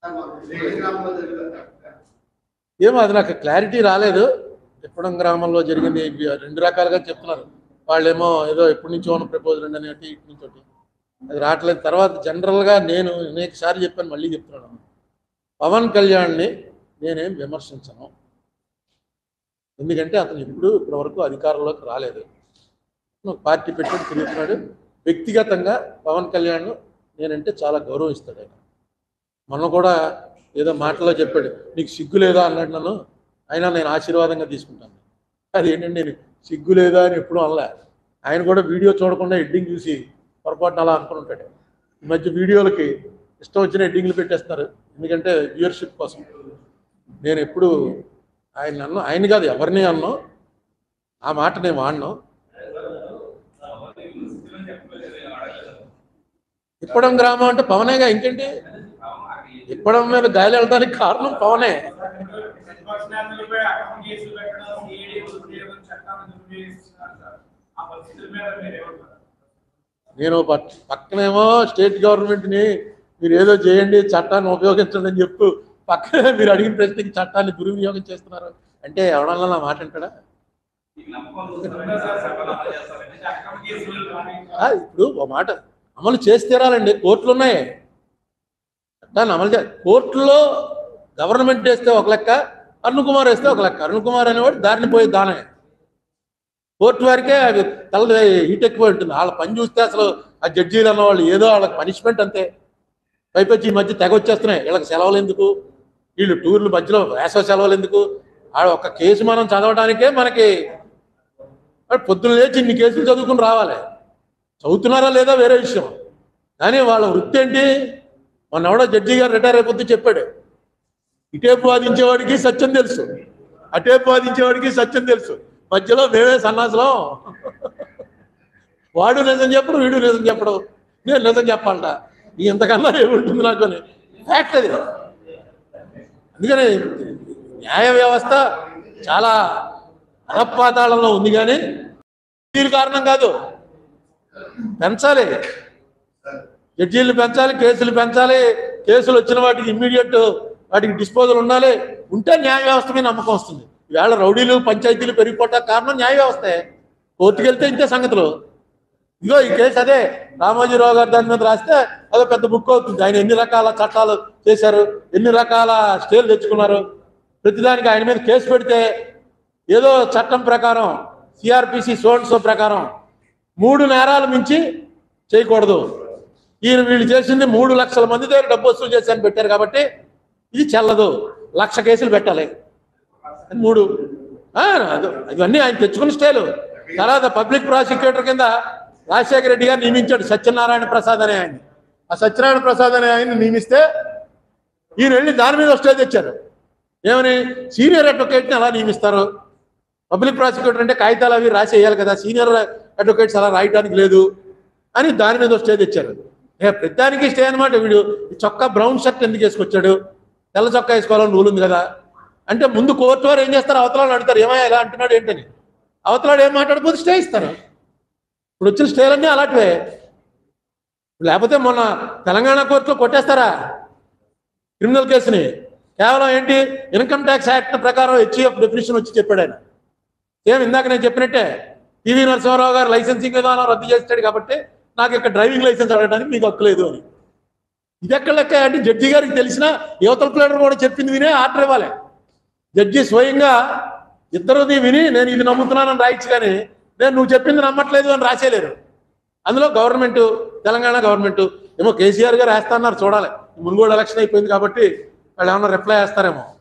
ఏమో అది నాకు క్లారిటీ రాలేదు ఎప్పడం గ్రామంలో జరిగింది ఇవి రెండు రకాలుగా చెప్తున్నారు వాళ్ళేమో ఏదో ఎప్పటి నుంచో ఉన్న ప్రపోజల్ అండి అనేటి ఇటు నుంచి ఒకటి అది రావట్లేదు తర్వాత జనరల్గా నేను అనేక సార్లు చెప్పాను మళ్ళీ చెప్తున్నాను పవన్ కళ్యాణ్ని నేనేం విమర్శించను ఎందుకంటే అతను ఇప్పుడు ఇప్పటివరకు అధికారంలోకి రాలేదు ఒక పార్టీ పెట్టుకుని తిరుగుతున్నాడు వ్యక్తిగతంగా పవన్ కళ్యాణ్ నేనంటే చాలా గౌరవిస్తాడు ఆయన మొన్న కూడా ఏదో మాటలో చెప్పాడు నీకు సిగ్గు లేదా అన్నాడు నన్ను అయినా నేను ఆశీర్వాదంగా తీసుకుంటాను అది ఏంటంటే నేను సిగ్గు లేదా అని ఎప్పుడూ అనలే ఆయన కూడా వీడియో చూడకుండా ఎడ్డింగ్ చూసి పొరపాటున అలా అనుకుని ఉంటాడు ఈ మధ్య వీడియోలకి ఇష్టం వచ్చిన ఎడ్డింగ్లు పెట్టేస్తారు ఎందుకంటే వ్యూయర్షిప్ కోసం నేను ఎప్పుడు ఆయన అన్న ఆయన కాదు ఎవరిని అన్నో ఆ మాట నేను వాడిను ఇప్పడం గ్రామం అంటే పవనేగా ఇంకేంటి ఇప్పడం మీద గాలి వెళ్ళడానికి కారణం పవనే ప్రతిపక్ష నేతలపై అక్రమ కేసులు పెట్టడం సిఐడి ఉద్యోగం చట్టాన్ని దుర్వినియోగిస్తున్నారు సార్ ఆ పరిస్థితుల మీద మీరు ఏమంటారు నేను పక్- పక్కనేమో స్టేట్ గవర్నమెంట్ని మీరు ఏదో చేయండి చట్టాన్ని ఉపయోగించండి అని చెప్పు పక్కనే మీరు అడిగిన ప్రశ్నకి చట్టాన్ని దుర్వినియోగం చేస్తున్నారు అంటే ఎవడన్నా నా మాట అంటాడా అంటే అక్రమ కేసులు కానీ ఆ, ఇప్పుడు ఒక మాట అమలు చేసి తీరాలండి కోర్టులు ఉన్నాయి చట్టాన్ని అమలు చే కోర్టులో గవర్నమెంట్ వేస్తే ఒక లెక్క అరుణ్ కుమార్ వేస్తే ఒక లెక్క అరుణ్ కుమార్ అనేవాడు దారిని పోయి దానే కోర్టు వారికే అది తల హీట్ ఎక్కువ ఉంటుంది వాళ్ళ పని చూస్తే అసలు ఆ జడ్జీలు అన్నవాళ్ళు ఏదో వాళ్ళకి పనిష్మెంట్ అంతే పైపొచ్చి ఈ మధ్య తెగ వచ్చేస్తున్నాయి వీళ్ళకి సెలవులు ఎందుకు వీళ్ళు టూర్లు మధ్యలో వేసవ సెలవులు ఎందుకు ఆ ఒక కేసు మనం చదవడానికే మనకి మరి పొద్దున్న లేచి ఇన్ని కేసులు చదువుకుని రావాలి చదువుతున్నారా లేదా వేరే విషయం కానీ వాళ్ళ వృత్తి ఏంటి మొన్న ఎవడో జడ్జి గారు రిటైర్ అయిపోతే చెప్పాడు ఇటేపు వాదించేవాడికి సత్యం తెలుసు అటేపు వాదించేవాడికి సత్యం తెలుసు మధ్యలో మేమే సన్నాసులం వాడు నిజం చెప్పడు వీడు నిజం చెప్పడు నేను నిజం చెప్పాలట నీ ఎంతకన్నా ఏముంటుంది నాకు అని ఫ్యాక్ట్ అది అందుకని న్యాయ వ్యవస్థ చాలా అధపాతాళంలో ఉంది కానీ దీని కారణం కాదు పెంచాలి జడ్జీలు పెంచాలి కేసులు పెంచాలి కేసులు వచ్చిన వాటికి ఇమ్మీడియట్ వాటికి డిస్పోజల్ ఉండాలి ఉంటే న్యాయ వ్యవస్థ మీద నమ్మకం వస్తుంది ఈవేళ రౌడీలు పంచాయతీలు పెరిగిపోవటానికి కారణం న్యాయ వ్యవస్థే కోర్టుకు వెళ్తే ఇంతే సంగతులు ఇగో ఈ కేసు అదే రామోజీరావు గారు దాని మీద రాస్తే అదో పెద్ద బుక్ అవుతుంది ఆయన ఎన్ని రకాల చట్టాలు చేశారు ఎన్ని రకాల స్టేలు తెచ్చుకున్నారు ప్రతిదానికి ఆయన మీద కేసు పెడితే ఏదో చట్టం ప్రకారం సిఆర్పిసి సోన్సో ప్రకారం మూడు నేరాలు మించి చేయకూడదు ఈయన వీళ్ళు చేసింది మూడు లక్షల మంది దగ్గర డబ్బు వసూలు చేశారని పెట్టారు కాబట్టి ఇది చెల్లదు లక్ష కేసులు పెట్టాలి అని మూడు ఆ, అదో- ఇవన్నీ ఆయన తెచ్చుకున్న స్టైలు తర్వాత పబ్లిక్ ప్రాసిక్యూటర్ కింద రాజశేఖర రెడ్డి గారు నియమించాడు సత్యనారాయణ ప్రసాద్ అనే ఆయన ఆ సత్యనారాయణ ప్రసాద్ అనే ఆయన నియమిస్తే ఈయన వెళ్ళి దాని మీద స్టే తెచ్చారు ఏమని సీనియర్ అడ్వకేట్ని అలా నియమిస్తారు పబ్లిక్ ప్రాసిక్యూటర్ అంటే కాగితాలు అవి రాసి వేయాలి కదా సీనియర్ అడ్వకేట్స్ అలా రాయడానికి లేదు అని దాని మీద స్టే తెచ్చారు ఏ ప్రతిదానికి స్టే అనమాట వీడు ఈ చొక్కా బ్రౌన్ షర్ట్ ఎందుకు వేసుకొచ్చాడు తెల్ల చొక్కా వేసుకోవాలని రూల్ ఉంది కదా అంటే ముందు కోర్టు వారు ఏం చేస్తారు అవతలాలు అడుగుతారు ఏమయ్యా ఇలా అంటున్నాడు ఏంటని అవతలాడు ఏం మాట్లాడకపోతే స్టే ఇస్తారు ఇప్పుడు వచ్చిన స్టేలన్నీ అలాంటివే లేకపోతే మొన్న తెలంగాణ కోర్టులో కొట్టేస్తారా క్రిమినల్ కేసుని కేవలం ఏంటి ఇన్కమ్ ట్యాక్స్ యాక్ట్ ప్రకారం హెచ్ఈఎఫ్ డెఫినేషన్ వచ్చి చెప్పాడు ఆయన ఏం ఇందాక నేను చెప్పినట్టే పివి నరసింహారావు గారు లైసెన్సింగ్ విధానం రద్దు చేస్తాడు కాబట్టి నాకు ఇక్కడ డ్రైవింగ్ లైసెన్స్ అడగడానికి మీకు హక్కు లేదు అని ఇది ఎక్కడ లెక్క అంటే జడ్జి గారికి తెలిసిన యువతల ప్లేడర్ కూడా చెప్పింది వినే ఆర్డర్ ఇవ్వాలి జడ్జి స్వయంగా ఇద్దరుది విని నేను ఇది నమ్ముతున్నానని రాయొచ్చు కానీ నేను నువ్వు చెప్పింది నమ్మట్లేదు అని రాసేలేరు అందులో గవర్నమెంట్ తెలంగాణ గవర్నమెంట్ ఏమో కేసీఆర్ గారు వేస్తా అన్నారు చూడాలి మునుగోడు ఎలక్షన్ అయిపోయింది కాబట్టి వాళ్ళు ఏమన్నా రిప్లై వేస్తారేమో